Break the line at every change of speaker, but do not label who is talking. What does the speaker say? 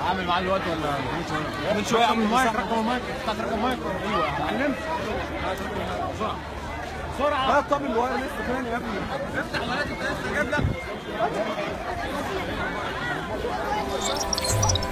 عامل معاه دلوقتي ولا من شويه؟ من شويه عامل مايك رقم المايك بتاعت رقم مايك ايوه علمت بسرعه بسرعه
لا طب الواير لسه تاني يا ابني
افتح الغلط انت لسه جايب لك